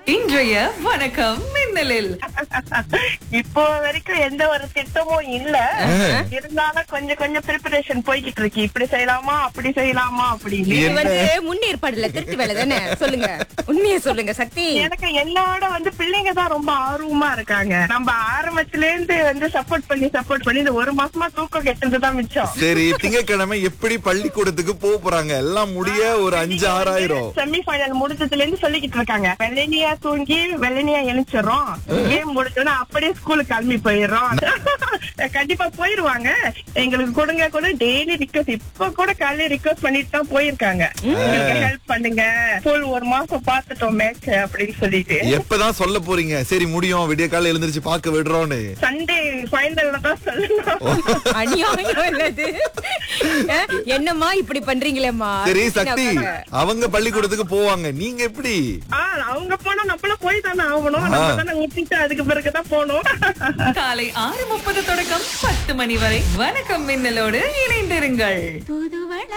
இன்றைய வணக்கம் மின்னலில் இப்போ வரைக்கும் எந்த ஒரு திட்டமும் இல்ல இருந்தாலும் கொஞ்சம் கொஞ்சம் ப்ரிப்பரேஷன் போய்கிட்டு இருக்கு இப்படி செய்யலாமா அப்படி செய்யலாமா அப்படின்னு இது என்ன? வந்து முன்னேற்பாடுல திருட்டு வேலை தானே சொல்லுங்க உண்மையை சொல்லுங்க சக்தி எனக்கு என்னோட வந்து பிள்ளைங்க தான் ரொம்ப ஆர்வமா இருக்காங்க நம்ம ஆரம்பத்துல இருந்து வந்து சப்போர்ட் பண்ணி சப்போர்ட் பண்ணி இந்த ஒரு மாசமா தூக்கம் கெட்டது தான் மிச்சம் சரி திங்கட்கிழமை எப்படி பள்ளிக்கூடத்துக்கு போக போறாங்க எல்லாம் முடிய ஒரு அஞ்சு ஆறாயிரம் செமி ஃபைனல் முடிச்சதுல இருந்து சொல்லிக்கிட்டு இருக்காங்க வெள்ளனியா தூங்கி வெள்ளனியா எழுச்சிடுறோம் கேம் முடிச்சோன்னா அப்படியே ஸ்கூலுக்கு கிளம்பி போயிடுறோம் கண்டிப்பா போயிருவாங்க எங்களுக்கு கொடுங்க கூட டெய்லி ரிக்வஸ்ட் இப்ப கூட காலையில ரிக்வஸ்ட் பண்ணிட்டு தான் போயிருக்காங்க ஹெல்ப் பண்ணுங்க ஸ்கூல் ஒரு மாசம் பாத்துட்டோம் மேட்ச் அப்படின்னு சொல்லிட்டு எப்பதான் சொல்ல போறீங்க சரி முடியும் விடிய காலை எழுந்திருச்சு பார்க்க விடுறோம்னு சண்டே ஃபைனல்ல தான் சொல்லணும் அநியாயம் இல்லது அஹ், என்னம்மா இப்படி பண்றீங்களேம்மா சரி சக்தி அவங்க பள்ளிக்கூடத்துக்கு போவாங்க நீங்க எப்படி ஆஹ் அவங்க போனா நம்மளும் போய் தானே ஆகணும் நம்ம தானே ஊட்டிட்டு அதுக்கு பிறகுதான் போகணும் காலை ஆறு முப்பது தொடக்கம் பத்து மணி வரை வணக்கம் மின்னலோடு இணைந்திருங்கள் புதுவள